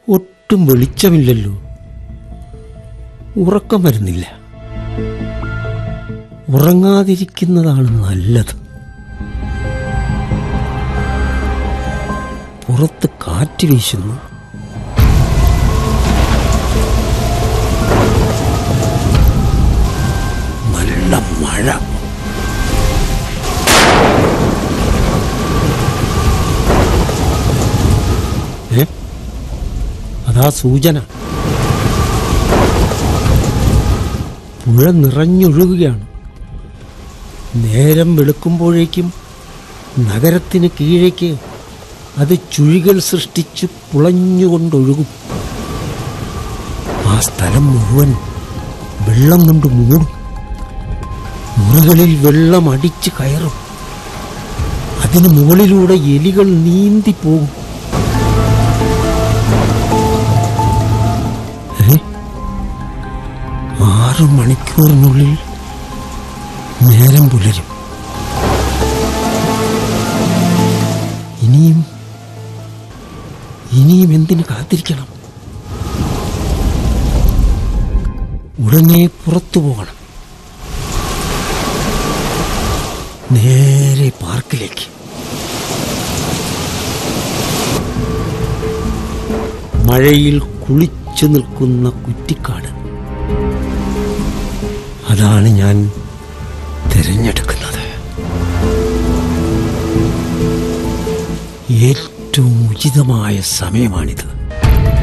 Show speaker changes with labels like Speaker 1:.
Speaker 1: ഒട്ടും വെളിച്ചമില്ലല്ലോ ഉറക്കം വരുന്നില്ല ഉറങ്ങാതിരിക്കുന്നതാണ് നല്ലത് പുറത്ത് കാറ്റ് വീശുന്നു നല്ല മഴ ഏ അതാ സൂചന പുഴ നിറഞ്ഞൊഴുകുകയാണ് നേരം വെളുക്കുമ്പോഴേക്കും നഗരത്തിന് കീഴേക്ക് അത് ചുഴികൾ സൃഷ്ടിച്ച് പുളഞ്ഞുകൊണ്ടൊഴുകും ആ സ്ഥലം മുഴുവൻ വെള്ളം കൊണ്ട് മൂടും മുറികളിൽ വെള്ളം അടിച്ച് കയറും അതിന് മുകളിലൂടെ എലികൾ നീന്തിപ്പോകും ഏ? ആറ് മണിക്കൂറിനുള്ളിൽ നേരം പുലരും ഇനിയും ഇനിയും എന്തിന് കാത്തിരിക്കണം ഉടനെ പുറത്തു പോകണം നേരെ പാർക്കിലേക്ക് മഴയിൽ കുളിച്ചു നിൽക്കുന്ന കുറ്റിക്കാട് അതാണ് ഞാൻ തിരഞ്ഞെടുക്കുന്നത് ഏറ്റവും ഉചിതമായ സമയമാണിത്